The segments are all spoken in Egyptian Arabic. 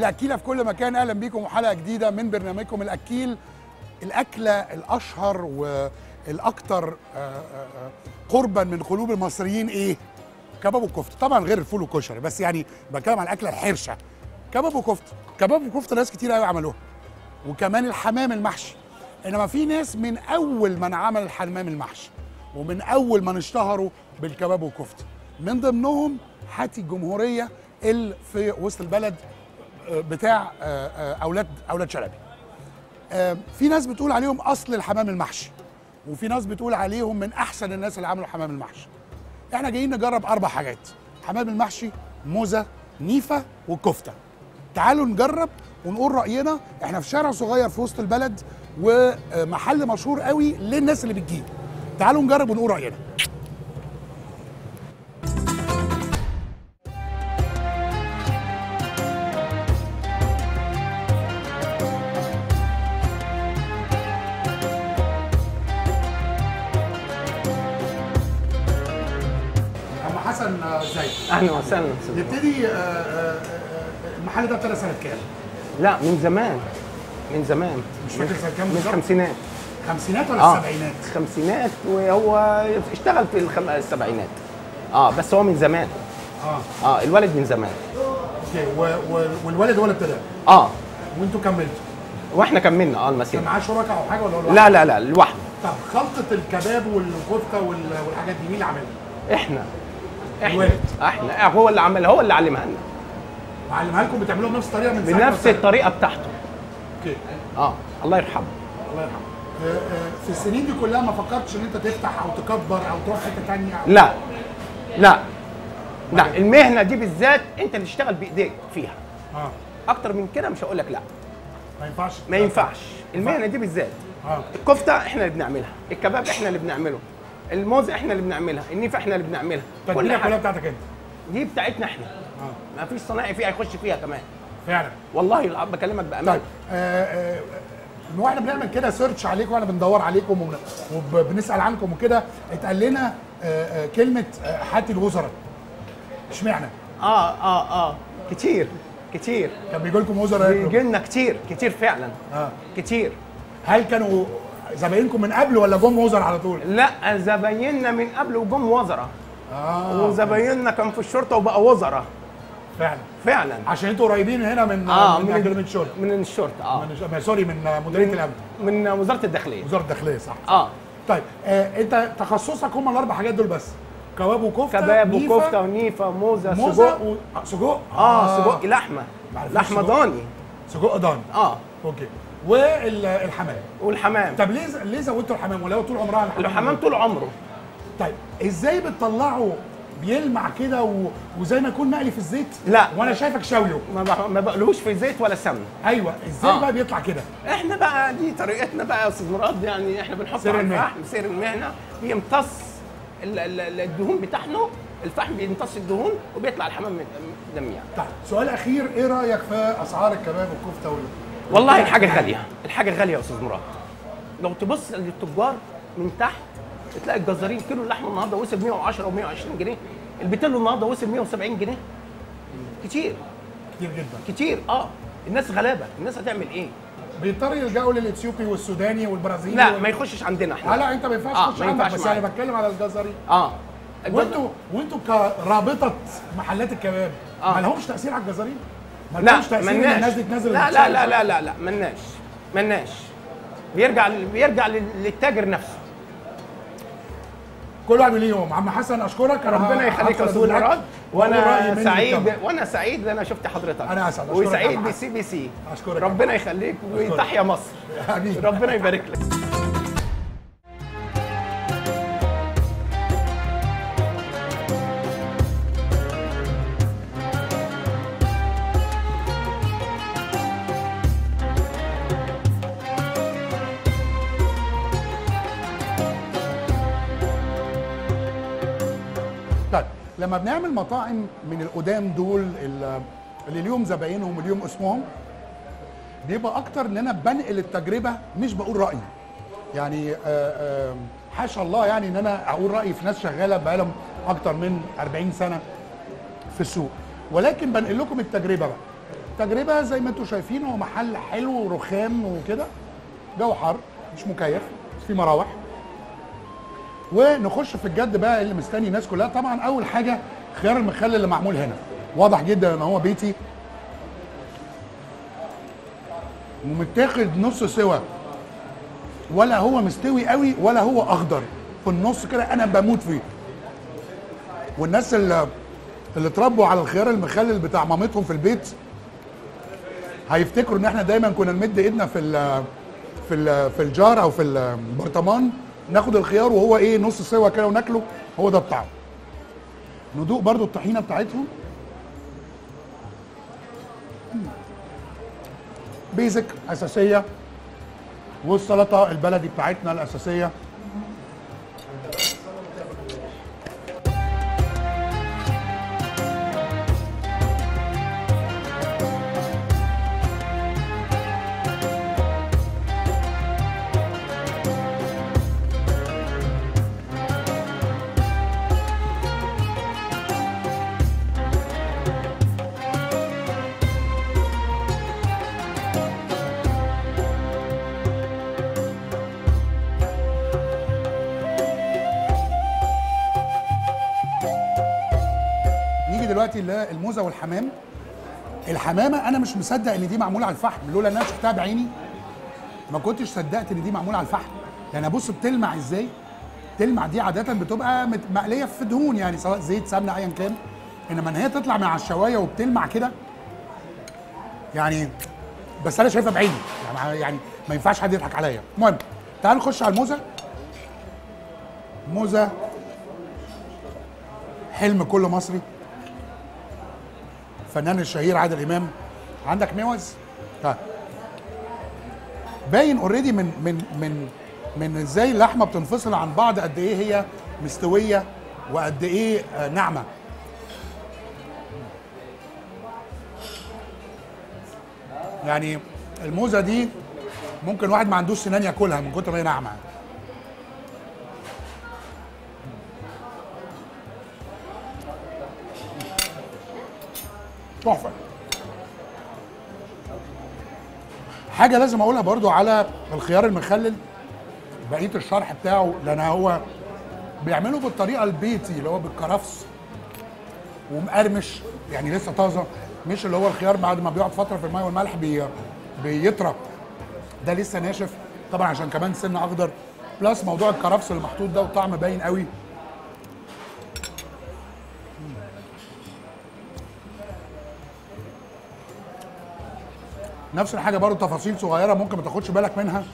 الأكيلة في كل مكان أهلا بيكم وحلقة جديدة من برنامجكم الأكيل الأكلة الأشهر والأكثر قربا من قلوب المصريين إيه؟ كباب وكفتة طبعا غير الفول والكشري بس يعني بتكلم عن الأكلة الحرشة كباب وكفتة كباب وكفتة ناس كتير قوي عملوها وكمان الحمام المحشي انما في ناس من اول من عمل الحمام المحشي ومن اول من اشتهروا بالكباب والكفته من ضمنهم حاتي الجمهوريه اللي في وسط البلد آه، بتاع آه، آه، اولاد اولاد شلبي آه، في ناس بتقول عليهم اصل الحمام المحشي وفي ناس بتقول عليهم من احسن الناس اللي عملوا حمام المحشي احنا جايين نجرب اربع حاجات حمام المحشي موزه نيفه وكفته تعالوا نجرب ونقول راينا احنا في شارع صغير في وسط البلد ومحل مشهور قوي للناس اللي بتجيب تعالوا نجرب ونقول راينا عم حسن آه، ازيك اهلا وسهلا أستاذ. نبتدي آه، آه، آه، المحل ده ابتدى سنه كام لا من زمان من زمان مش فاكر سنه كام من بالظبط الخمسينات خمسينات ولا اه السبعينات الخمسينات وهو اشتغل في الخم... السبعينات اه بس هو من زمان اه اه الولد من زمان اوكي و... و... والولد هو اللي ابتدى اه وانتوا كملتوا واحنا كملنا اه كان المسيره معاه شركاء او حاجه ولا هو لوحده؟ لا لا لا لوحده طب خلطه الكباب والكفته وال... والحاجات دي مين اللي عملها؟ احنا احنا الولد. احنا هو اللي عمل هو اللي علمها لنا وعلمها لكم بتعملوها بنفس الطريقه من ساعة ما بنفس سنة. الطريقه بتاعته اوكي اه الله يرحمه الله يرحمه آه، آه، في السنين دي كلها ما فكرتش ان انت تفتح او تكبر او تروح حته ثانيه لا لا لا المهنه دي بالذات انت اللي تشتغل بايديك فيها اه اكتر من كده مش هقول لك لا ما ينفعش ما ينفعش المهنه دي بالذات اه الكفته احنا اللي بنعملها الكباب احنا اللي بنعمله الموز احنا اللي بنعملها النيفه احنا اللي بنعملها كل التتبيله كلها حاجه بتاعتك انت دي بتاعتنا احنا اه ما فيش صنايعي فيها يخش فيها كمان فعلا والله العظيم بكلمك بامان طيب آه، آه، آه، واحنا بنعمل كده سيرش عليكم واحنا بندور عليكم وبن- وبنسال عنكم وكده اتقال لنا آه، آه، كلمه آه، حاتي الوزراء اشمعنى؟ اه اه اه كتير كتير كان بيجي لكم وزراء بيجي لنا كتير كتير فعلا اه كتير هل كانوا زباينكم من قبل ولا جم وزراء على طول؟ لا زبايننا من قبل وجم وزراء اه وزبايننا كان في الشرطه وبقى وزراء فعلا فعلا عشان انتوا قريبين هنا من اه من اكاديميه الشرطه من الشرطه اه من من- سوري من آه، مديريه الامن من وزاره الداخليه وزاره الداخليه صح اه طيب آه انت تخصصك هم الاربع حاجات دول بس كباب وكفته كباب نيفة، وكفته ونيفه موزه موزه سجق و... آه، سجق اه سجق لحمه معرفوش لحمه سجق. ضاني سجق ضاني اه اوكي والحمام والحمام طب ليه ز- ليه زودتوا الحمام ولا هو طول عمرها الحمام الحمام طول عمره طيب ازاي بتطلعوا بيلمع كده و... وزي ما يكون مقلي في الزيت لا. وانا شايفك شاويه ما بق- ما بقلوش في زيت ولا سمنه ايوه ازاي آه. بقى بيطلع كده احنا بقى دي طريقتنا بقى يا استاذ مراد يعني احنا بنحط سر على المهنة. الفحم سير المهنه بيمتص ال- ال- ال- الدهون بتاعنا الفحم بيمتص الدهون وبيطلع الحمام من- دميع طيب سؤال اخير ايه رايك في اسعار الكباب والكفته وال... والله الحاجه غاليه الحاجه غاليه يا استاذ مراد لو تبص للتجار من تحت تلاقي الجزارين كيلو اللحمه النهارده وصل 110 و120 جنيه البتلو النهارده وصل 170 جنيه كتير كتير جدا كتير اه الناس غلابه الناس هتعمل ايه بيضطر يلجأوا للاثيوبي والسوداني والبرازيلي لا وال... ما يخشش عندنا لا احنا لا انت ما ينفعش آه، تخش ما عندك ينفعش بس انا معايا. بتكلم على الجزري اه وانتوا وانتوا كرابطه محلات الكباب آه. ما لهمش تاثير على الجزارين؟ ما لا لهمش تاثير ان ملناش الناس دي تنزل لا الشارع؟ لا لا لا لا لا ملناش ملناش بيرجع بيرجع لل- للتاجر نفسه كل واحد ليه يوم عم حسن اشكرك أنا ربنا يخليك يا هدخل استاذ أدوق الأكل مراد وأقول رأيي وانا مني سعيد كمان. وانا سعيد ان انا شفت حضرتك أنا أسعد. أشكرك يا وسعيد عم بسي بي سي أشكرك يا ربنا يخليك أشكرك. وتحيا مصر امين ربنا يبارك لك طيب لما بنعمل مطاعم من القدام دول ال- اللي ليهم زباينهم وليهم اسمهم بيبقى اكتر ان انا بنقل التجربه مش بقول رايي يعني آه، آه، حاشا الله يعني ان انا اقول رايي في ناس شغاله بقالهم اكتر من 40 سنه في السوق ولكن بنقل لكم التجربه بقى تجربه زي ما انتم شايفين هو محل حلو ورخام وكده جو حر مش مكيف بس في مراوح ونخش في الجد بقى اللي مستني الناس كلها طبعا اول حاجه خيار المخلل اللي معمول هنا واضح جدا ان هو بيتي ومتاخد نص سوا ولا هو مستوي قوي ولا هو اخضر في النص كده انا بموت فيه والناس اللي اللي اتربوا على الخيار المخلل بتاع مامتهم في البيت هيفتكروا ان احنا دايما كنا نمد ايدنا في ال في ال في الجار او في البرطمان ناخد الخيار وهو ايه نص سوا كده وناكله هو ده بتاعه ندوق برضو الطحينه بتاعتهم بيزك اساسيه والسلطه البلدي بتاعتنا الاساسيه نيجي دلوقتي للموزه والحمام الحمامه انا مش مصدق ان دي معموله على الفحم لولا ان انا شفتها بعيني ما كنتش صدقت ان دي معموله على الفحم يعني ابص بتلمع ازاي تلمع دي عاده بتبقى مت- مقليه في دهون يعني سواء زيت سمنه ايا كان انما ان هي تطلع من على الشوايه وبتلمع كده يعني بس انا شايفها بعيني يعني, يعني ما ينفعش حد يضحك عليا المهم تعال نخش على الموزه موزه حلم كل مصري الفنان الشهير عادل امام عندك موز ها باين اوريدي من من من من ازاي اللحمه بتنفصل عن بعض قد ايه هي مستويه وقد ايه آه، ناعمه يعني الموزه دي ممكن واحد ما عندوش سنان ياكلها من كتر ما هي ناعمه تحفه حاجه لازم اقولها برضو على الخيار المخلل بقيه الشرح بتاعه لان هو بيعمله بالطريقه البيتي اللي هو بالكرفس ومقرمش يعني لسه طازه مش اللي هو الخيار بعد ما بيقعد فتره في الميه والملح بي بيطرى ده لسه ناشف طبعا عشان كمان سن اخضر بلس موضوع الكرفس اللي محطوط ده وطعم باين قوي نفس الحاجه برضه تفاصيل صغيره ممكن ما تاخدش بالك منها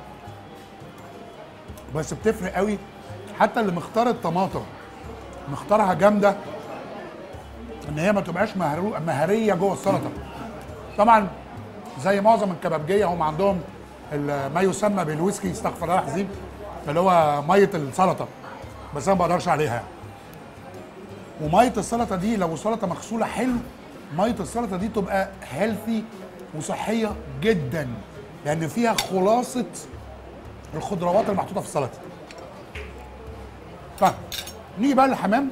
بس بتفرق قوي حتى اللي مختار الطماطم مختارها جامده ان هي ما تبقاش مهرو- مهريه جوه السلطه طبعا زي معظم الكبابجيه هم عندهم ال- ما يسمى بالويسكي استغفر الله العظيم اللي هو ميه السلطه بس انا ما بقدرش عليها وميه السلطه دي لو السلطه مغسوله حلو ميه السلطه دي تبقى هيلثي وصحيه جدا لان فيها خلاصه الخضروات المحطوطه في السلطه طيب نيجي بقى للحمام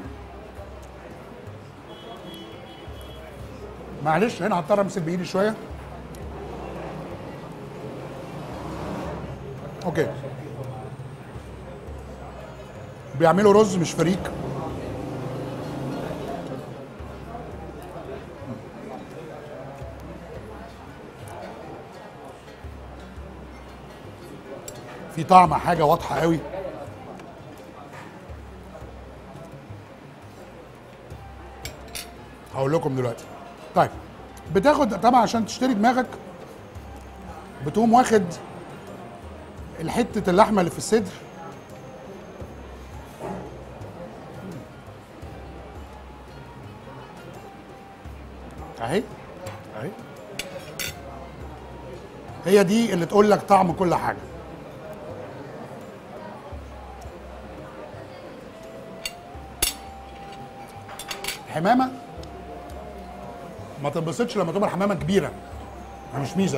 معلش هنا هضطر امسك بايدي شويه اوكي بيعملوا رز مش فريك في طعم حاجه واضحه قوي هقول لكم دلوقتي طيب بتاخد طبعا عشان تشتري دماغك بتقوم واخد الحته اللحمه اللي في الصدر اهي اهي هي دي اللي تقول لك طعم كل حاجه الحمامه ما تنبسطش لما تبقى الحمامه كبيره ده مش ميزه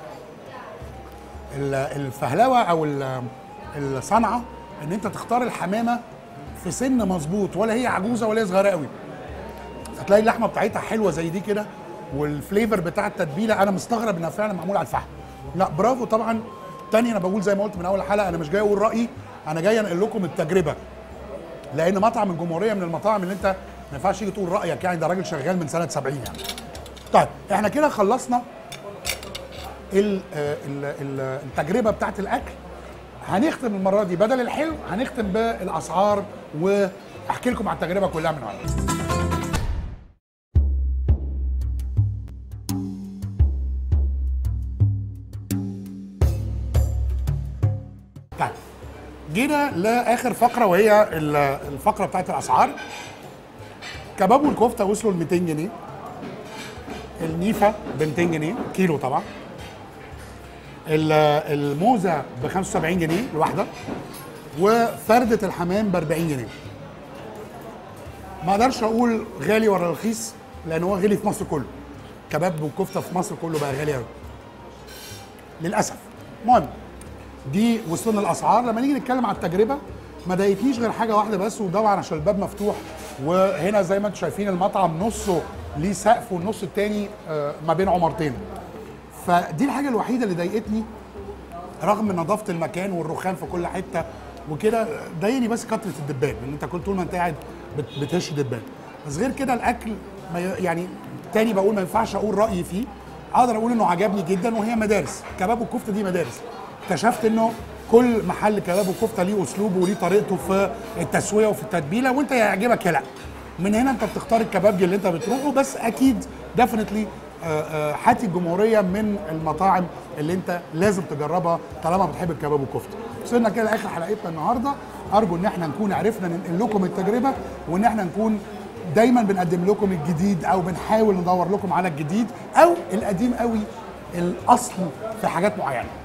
ال- الفهلوه او ال- الصنعه ان انت تختار الحمامه في سن مظبوط ولا هي عجوزه ولا هي صغيره قوي هتلاقي اللحمه بتاعتها حلوه زي دي كده والفليفر بتاع التتبيله انا مستغرب انها فعلا معموله على الفحم لا برافو طبعا تاني انا بقول زي ما قلت من اول حلقه انا مش جاي اقول رايي انا جاي انقل لكم التجربه لان مطعم الجمهوريه من المطاعم اللي انت ما ينفعش تيجي تقول رايك يعني ده راجل شغال من سنه 70 يعني طيب احنا كده خلصنا ال- آه، ال- ال- التجربه بتاعت الاكل هنختم المره دي بدل الحلو هنختم بالاسعار واحكي لكم على التجربه كلها من ورا طيب جينا لاخر فقره وهي ال- الفقره بتاعت الاسعار كباب والكفته وصلوا ل 200 جنيه النيفه ب 200 جنيه كيلو طبعا ال- الموزه ب 75 جنيه الواحده وفرده الحمام ب 40 جنيه ما اقدرش اقول غالي ولا رخيص لان هو غالي في مصر كله كباب والكفته في مصر كله بقى غالي قوي للاسف المهم دي وصلنا الاسعار لما نيجي نتكلم على التجربه ما ضايقتنيش غير حاجه واحده بس وطبعا عشان الباب مفتوح وهنا زي ما انتم شايفين المطعم نصه ليه سقف والنص التاني آه، ما بين عمارتين فدي الحاجه الوحيده اللي ضايقتني رغم نظافه المكان والرخام في كل حته وكده ضايقني بس كتره الدبان ان انت كل طول ما انت قاعد بت- بتشي دبان بس غير كده الاكل ما ي- يعني تاني بقول ما ينفعش اقول رايي فيه اقدر اقول انه عجبني جدا وهي مدارس كباب والكفته دي مدارس اكتشفت انه كل محل كباب وكفته ليه اسلوبه وليه طريقته في التسويه وفي التتبيله وانت يعجبك يا لا من هنا انت بتختار الكبابجي اللي انت بتروحه بس اكيد ديفنتلي حاتي الجمهوريه من المطاعم اللي انت لازم تجربها طالما بتحب الكباب والكفته. وصلنا كده لاخر حلقتنا النهارده ارجو ان احنا نكون عرفنا ننقل لكم التجربه وان احنا نكون دايما بنقدم لكم الجديد او بنحاول ندور لكم على الجديد او القديم قوي الاصل في حاجات معينه.